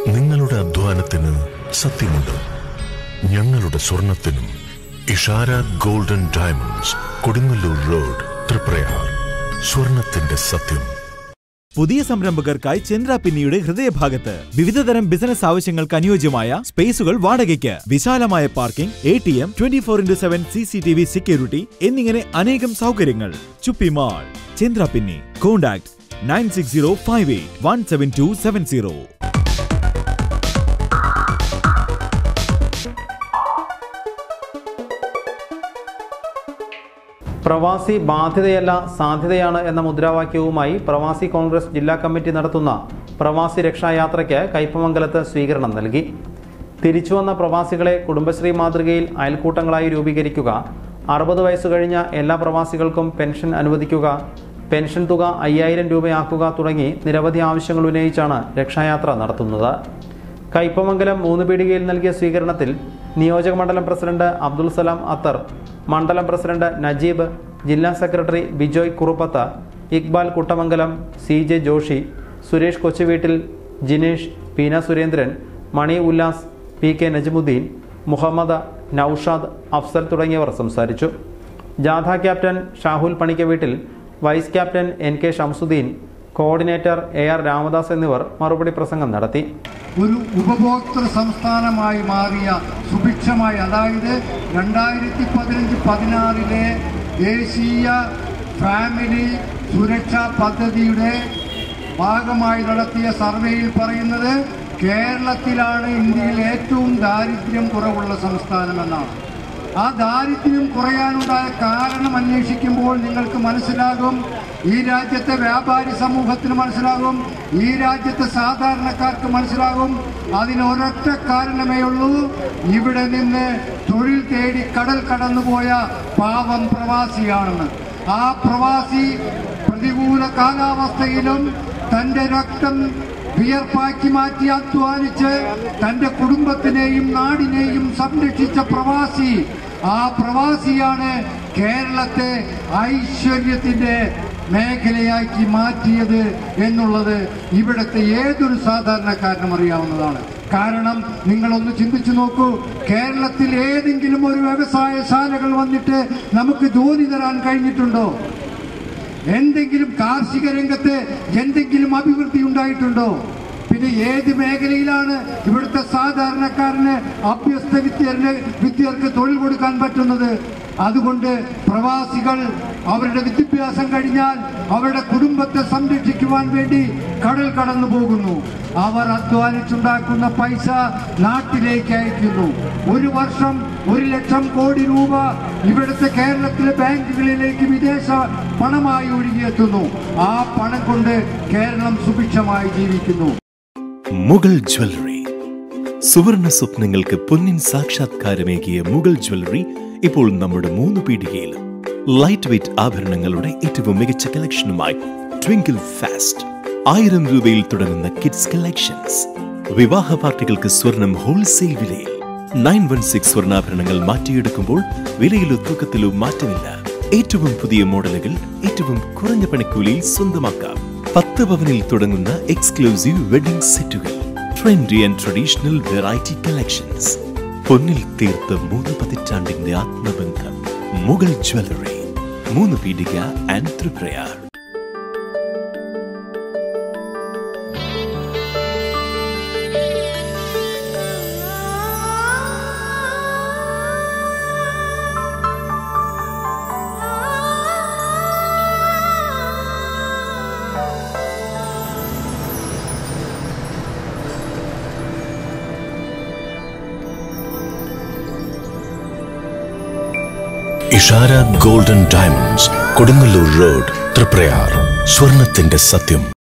നിങ്ങളുടെ അധ്വാനത്തിന് സത്യമുണ്ട് ഞങ്ങളുടെ സ്വർണത്തിനും Ishara golden diamonds Kodungallur road Triprayar സ്വർണത്തിന്റെ സത്യം പുതിയ സംരംഭകർക്കായി ചന്ദ്ര പിന്നിയുടെ ഹൃദയഭാഗത്ത് വിവിധതരം ബിസിനസ് ആവശ്യങ്ങൾക്ക് അനുയോജ്യമായ സ്പേസുകൾ വാടകയ്ക്ക് വിശാലമായ parking A T M twenty four into seven C C T V security എന്നിങ്ങനെ അനേകം സൗകര്യങ്ങൾ ചുപ്പി മാൾ ചന്ദ്ര പിന്നി contact nine six zero five eight one seven two seven zero പ്രവാസി ബാധ്യതയല്ല സാധ്യതയാണ് എന്ന മുദ്രാവാക്യവുമായി പ്രവാസി കോൺഗ്രസ് ജില്ലാ കമ്മിറ്റി നടത്തുന്ന പ്രവാസി രക്ഷായാത്രയ്ക്ക് കയ്പമംഗലത്ത് സ്വീകരണം നൽകി തിരിച്ചുവന്ന പ്രവാസികളെ കുടുംബശ്രീ മാതൃകയിൽ അയൽക്കൂട്ടങ്ങളായി രൂപീകരിക്കുക അറുപത് വയസ്സ് കഴിഞ്ഞ എല്ലാ പ്രവാസികൾക്കും പെൻഷൻ അനുവദിക്കുക പെൻഷൻ തുക അയ്യായിരം രൂപയാക്കുക തുടങ്ങി നിരവധി ആവശ്യങ്ങൾ ഉന്നയിച്ചാണ് രക്ഷായാത്ര നടത്തുന്നത് കയ്പമംഗലം മൂന്ന് പീടികയിൽ നൽകിയ സ്വീകരണത്തിൽ നിയോജക മണ്ഡലം പ്രസിഡന്റ് അബ്ദുൽ സലാം അത്തർ മണ്ഡലം പ്രസിഡന്റ് നജീബ് ജില്ലാ secretary Bijoy Kuruppath Iqbal Kuttamangalam C J Joshi Suresh Kochuveettil Jinesh Peena Surendran Mani Ullas P K Najmuddeen Muhammad Noushad Afsal തുടങ്ങിയവർ സംസാരിച്ചു ജാഥ captain Shahul Panikkaveettil vice captain N K Shamsuddeen coordinator A R Ramadas എന്നിവർ മറുപടി പ്രസംഗം നടത്തി ഒരു ഉപഭോക്തൃ സംസ്ഥാനമായി മാറിയ സുഭിക്ഷമായി അതായത് രണ്ടായിരത്തി പതിനഞ്ച് പതിനാറിലെ ദേശീയ ഫാമിലി സുരക്ഷാ പദ്ധതിയുടെ ഭാഗമായി നടത്തിയ സർവേയിൽ പറയുന്നത് കേരളത്തിലാണ് ഇന്ത്യയിൽ ഏറ്റവും ദാരിദ്ര്യം കുറവുള്ള സംസ്ഥാനമെന്നാണ് ആ ദാരിദ്ര്യം കുറയാനുണ്ടായ കാരണം അന്വേഷിക്കുമ്പോൾ നിങ്ങൾക്ക് മനസ്സിലാകും ഈ രാജ്യത്തെ വ്യാപാരി സമൂഹത്തിന് മനസ്സിലാകും ഈ രാജ്യത്തെ സാധാരണക്കാർക്ക് മനസ്സിലാകും അതിന് ഒരൊറ്റ കാരണമേ ഉള്ളൂ ഇവിടെ നിന്ന് തൊഴിൽ തേടി കടൽ കടന്നുപോയ പാവം പ്രവാസിയാണെന്ന് ആ പ്രവാസി പ്രതികൂല കാലാവസ്ഥയിലും തന്റെ രക്തം വിയർപ്പാക്കി മാറ്റി അധ്വാനിച്ച് തന്റെ കുടുംബത്തിനെയും നാടിനെയും സംരക്ഷിച്ച പ്രവാസി ആ പ്രവാസിയാണ് കേരളത്തെ ഐശ്വര്യത്തിന്റെ മേഖലയാക്കി മാറ്റിയത് എന്നുള്ളത് ഇവിടുത്തെ ഏതൊരു സാധാരണക്കാരനും അറിയാവുന്നതാണ് കാരണം നിങ്ങളൊന്ന് ചിന്തിച്ചു നോക്കൂ കേരളത്തിൽ ഏതെങ്കിലും ഒരു വ്യവസായശാലകൾ വന്നിട്ട് നമുക്ക് ജോലി തരാൻ കഴിഞ്ഞിട്ടുണ്ടോ എന്തെങ്കിലും കാർഷിക രംഗത്ത് എന്തെങ്കിലും അഭിവൃദ്ധി ഉണ്ടായിട്ടുണ്ടോ പിന്നെ ഏത് മേഖലയിലാണ് ഇവിടുത്തെ സാധാരണക്കാരന് അഭ്യസ്ത വിദ്യർക്ക് വിദ്യർക്ക് തൊഴിൽ കൊടുക്കാൻ പറ്റുന്നത് അതുകൊണ്ട് പ്രവാസികൾ അവരുടെ വിദ്യാഭ്യാസം കഴിഞ്ഞാൽ അവരുടെ കുടുംബത്തെ സംരക്ഷിക്കുവാൻ വേണ്ടി കടൽ കടന്നു പോകുന്നു അവർ അധ്വാനിച്ചുണ്ടാക്കുന്ന പൈസ നാട്ടിലേക്ക് അയക്കുന്നു ഒരു വർഷം ഒരു ലക്ഷം കോടി രൂപ ഇവിടുത്തെ കേരളത്തിലെ ബാങ്കുകളിലേക്ക് വിദേശ പണമായി ഒഴുകിയെത്തുന്നു ആ പണം കൊണ്ട് കേരളം സുഭിക്ഷമായി ജീവിക്കുന്നു മുഗൾ ജ്വല്ലറി സുവർണ സ്വപ്നങ്ങൾക്ക് പൊന്നിൻ സാക്ഷാത്കാരമേകിയ മുഗൾ ജ്വല്ലറി ഇപ്പോൾ നമ്മുടെ മൂന്ന് പീടികയിലും ലൈറ്റ് വെയ്റ്റ് ആഭരണങ്ങളുടെ ഏറ്റവും മികച്ച കളക്ഷനുമായി ട്വിങ്കിൾ ഫാസ്റ്റ് ആയിരം രൂപയിൽ തുടങ്ങുന്ന കിഡ്സ് കളക്ഷൻസ് വിവാഹ പാർട്ടികൾക്ക് സ്വർണം ഹോൾസെയിൽ വിലയിൽ നയൻ വൺ സിക്സ് സ്വർണ്ണാഭരണങ്ങൾ മാറ്റിയെടുക്കുമ്പോൾ വിലയിലോ തൂക്കത്തിലോ മാറ്റമില്ല ഏറ്റവും പുതിയ മോഡലുകൾ ഏറ്റവും കുറഞ്ഞ പണിക്കൂലിയിൽ സ്വന്തമാക്കാം പത്ത് പവനിൽ തുടങ്ങുന്ന എക്സ്ക്ലൂസീവ് വെഡിംഗ് സെറ്റുകൾ trendy and traditional variety collections പൊന്നിൽ തീർത്ത മൂന്ന് പതിറ്റാണ്ടിന്റെ ആത്മബന്ധം Mughal jewellery Moonnupeedika and Triprayar Ishara golden diamonds Kodungallur road Triprayar സ്വർണത്തിന്റെ സത്യം